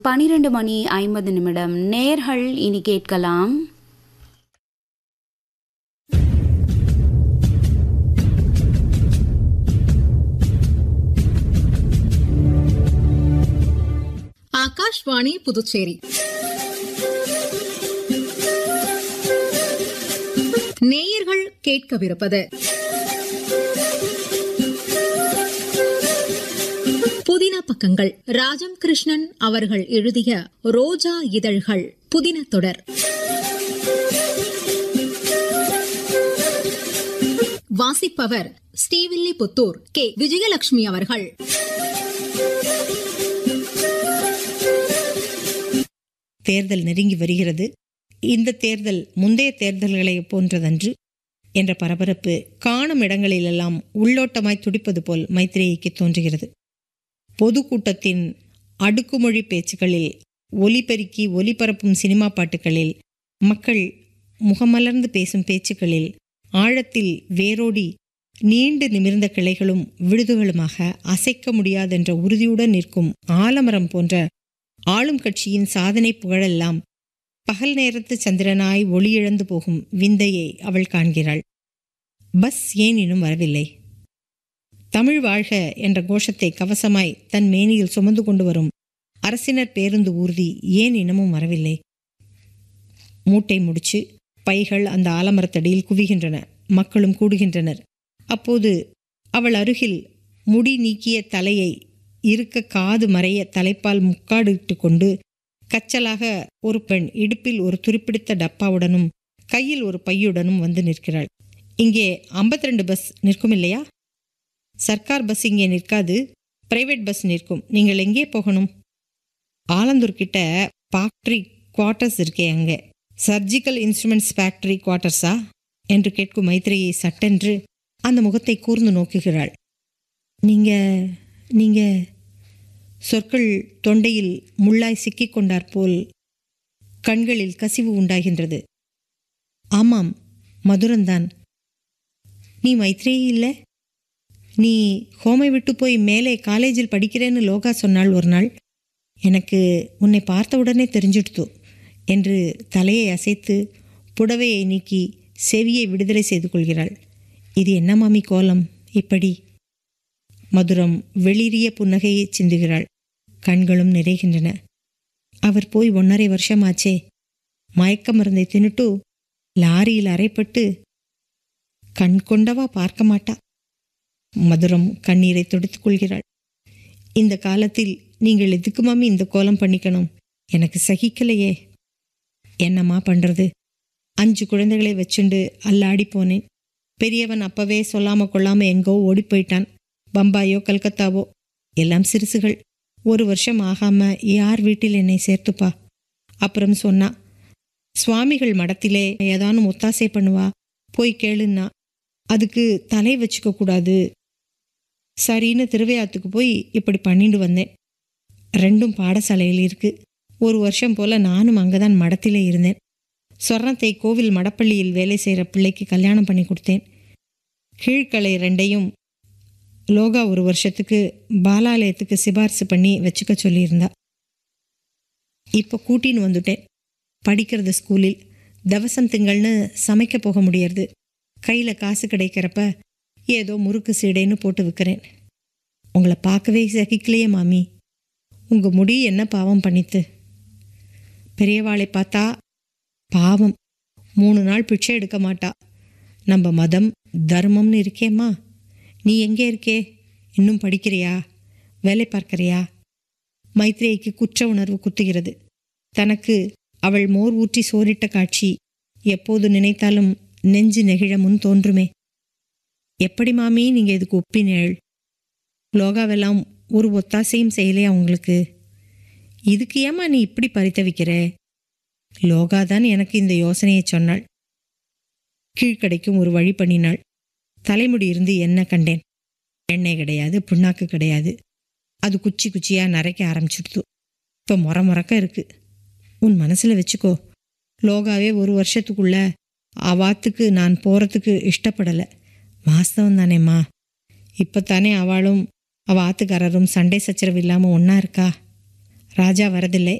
பனிரெண்டு மணி ஐம்பது நிமிடம் நேர்கள் இனி கேட்கலாம் ஆகாஷ்வாணி புதுச்சேரி நேயர்கள் கேட்கவிருப்பது புதின பக்கங்கள் ராஜம் கிருஷ்ணன் அவர்கள் எழுதிய ரோஜா இதழ்கள் புதின தொடர் வாசிப்பவர் ஸ்ரீவில்லிபுத்தூர் கே விஜயலட்சுமி அவர்கள் தேர்தல் நெருங்கி வருகிறது இந்த தேர்தல் முந்தைய தேர்தல்களை போன்றதன்று என்ற பரபரப்பு காணும் இடங்களிலெல்லாம் உள்ளோட்டமாய் துடிப்பது போல் மைத்ரேயிக்கு தோன்றுகிறது பொதுக்கூட்டத்தின் அடுக்குமொழி பேச்சுக்களில் ஒலிபெருக்கி ஒலிபரப்பும் சினிமா பாட்டுகளில் மக்கள் முகமலர்ந்து பேசும் பேச்சுக்களில் ஆழத்தில் வேரோடி நீண்டு நிமிர்ந்த கிளைகளும் விழுதுகளுமாக அசைக்க முடியாதென்ற உறுதியுடன் நிற்கும் ஆலமரம் போன்ற ஆளும் கட்சியின் சாதனை புகழெல்லாம் பகல் நேரத்து சந்திரனாய் ஒளியிழந்து போகும் விந்தையை அவள் காண்கிறாள் பஸ் ஏன் இன்னும் வரவில்லை தமிழ் வாழ்க என்ற கோஷத்தை கவசமாய் தன் மேனியில் சுமந்து கொண்டு வரும் அரசினர் பேருந்து ஊர்தி ஏன் இன்னமும் வரவில்லை மூட்டை முடிச்சு பைகள் அந்த ஆலமரத்தடியில் குவிகின்றன மக்களும் கூடுகின்றனர் அப்போது அவள் அருகில் முடி நீக்கிய தலையை இருக்க காது மறைய தலைப்பால் முக்காடிட்டு கொண்டு கச்சலாக ஒரு பெண் இடுப்பில் ஒரு துருப்பிடித்த டப்பாவுடனும் கையில் ஒரு பையுடனும் வந்து நிற்கிறாள் இங்கே 52 பஸ் நிற்கும் இல்லையா சர்க்கார் பஸ் இங்கே நிற்காது பிரைவேட் பஸ் நிற்கும் நீங்கள் எங்கே போகணும் ஆலந்தூர் கிட்ட ஃபேக்டரி குவார்ட்டர்ஸ் இருக்கே அங்கே சர்ஜிக்கல் இன்ஸ்ட்ருமெண்ட்ஸ் ஃபேக்டரி குவார்ட்டர்ஸா என்று கேட்கும் மைத்ரியை சட்டென்று அந்த முகத்தை கூர்ந்து நோக்குகிறாள் நீங்க நீங்க சொற்கள் தொண்டையில் முள்ளாய் சிக்கிக் கொண்டாற்போல் கண்களில் கசிவு உண்டாகின்றது ஆமாம் மதுரந்தான் நீ மைத்ரேயி இல்லை நீ ஹோமை விட்டு போய் மேலே காலேஜில் படிக்கிறேன்னு லோகா சொன்னாள் ஒரு நாள் எனக்கு உன்னை பார்த்த உடனே தெரிஞ்சிடுத்து என்று தலையை அசைத்து புடவையை நீக்கி செவியை விடுதலை செய்து கொள்கிறாள் இது என்ன மாமி கோலம் இப்படி மதுரம் வெளிரிய புன்னகையை சிந்துகிறாள் கண்களும் நிறைகின்றன அவர் போய் ஒன்றரை வருஷமாச்சே மயக்க மருந்தை தின்னுட்டு லாரியில் அறைப்பட்டு கண் கொண்டவா பார்க்க மாட்டா மதுரம் கண்ணீரை துடைத்துக் கொள்கிறாள் இந்த காலத்தில் நீங்கள் எதுக்கு மாமி இந்த கோலம் பண்ணிக்கணும் எனக்கு சகிக்கலையே என்னம்மா பண்றது அஞ்சு குழந்தைகளை வச்சுண்டு அல்லாடி போனேன் பெரியவன் அப்பவே சொல்லாம கொள்ளாம எங்கோ ஓடி போயிட்டான் பம்பாயோ கல்கத்தாவோ எல்லாம் சிறுசுகள் ஒரு வருஷம் ஆகாம யார் வீட்டில் என்னை சேர்த்துப்பா அப்புறம் சொன்னா சுவாமிகள் மடத்திலே ஏதானும் ஒத்தாசை பண்ணுவா போய் கேளுன்னா அதுக்கு தலை வச்சுக்க கூடாது சரின்னு திருவையாத்துக்கு போய் இப்படி பண்ணிட்டு வந்தேன் ரெண்டும் பாடசாலையில் இருக்கு ஒரு வருஷம் போல நானும் அங்கதான் மடத்திலே இருந்தேன் சொர்ணத்தை கோவில் மடப்பள்ளியில் வேலை செய்கிற பிள்ளைக்கு கல்யாணம் பண்ணி கொடுத்தேன் கீழ்கலை ரெண்டையும் லோகா ஒரு வருஷத்துக்கு பாலாலயத்துக்கு சிபாரிசு பண்ணி வச்சுக்க சொல்லியிருந்தா இப்போ கூட்டின்னு வந்துட்டேன் படிக்கிறது ஸ்கூலில் தவசம் திங்கள்னு சமைக்க போக முடியறது கையில் காசு கிடைக்கிறப்ப ஏதோ முறுக்கு சீடைன்னு போட்டு விற்கிறேன் உங்களை பார்க்கவே சகிக்கலையே மாமி உங்கள் முடி என்ன பாவம் பண்ணித்து பெரியவாளை பார்த்தா பாவம் மூணு நாள் பிச்சை எடுக்க மாட்டா நம்ம மதம் தர்மம்னு இருக்கேம்மா நீ எங்கே இருக்கே இன்னும் படிக்கிறியா வேலை பார்க்கறியா மைத்ரேயிக்கு குற்ற உணர்வு குத்துகிறது தனக்கு அவள் மோர் ஊற்றி சோறிட்ட காட்சி எப்போது நினைத்தாலும் நெஞ்சு நெகிழ முன் தோன்றுமே எப்படி மாமி நீங்க இதுக்கு ஒப்பினேள் லோகாவெல்லாம் ஒரு ஒத்தாசையும் செய்யலையா உங்களுக்கு இதுக்கு ஏமா நீ இப்படி பரித்தவிக்கிற லோகா தான் எனக்கு இந்த யோசனையை சொன்னாள் கீழ்க்கடைக்கும் ஒரு வழி பண்ணினாள் தலைமுடி இருந்து என்ன கண்டேன் எண்ணெய் கிடையாது புண்ணாக்கு கிடையாது அது குச்சி குச்சியா நரைக்க ஆரம்பிச்சுடுத்து இப்போ முற முறக்க இருக்கு உன் மனசுல வச்சுக்கோ லோகாவே ஒரு வருஷத்துக்குள்ள அவாத்துக்கு நான் போறதுக்கு இஷ்டப்படலை வாஸ்தவம் தானேம்மா இப்போத்தானே அவளும் அவ ஆத்துக்காரரும் சண்டை சச்சரவு இல்லாமல் ஒன்றா இருக்கா ராஜா வரதில்லை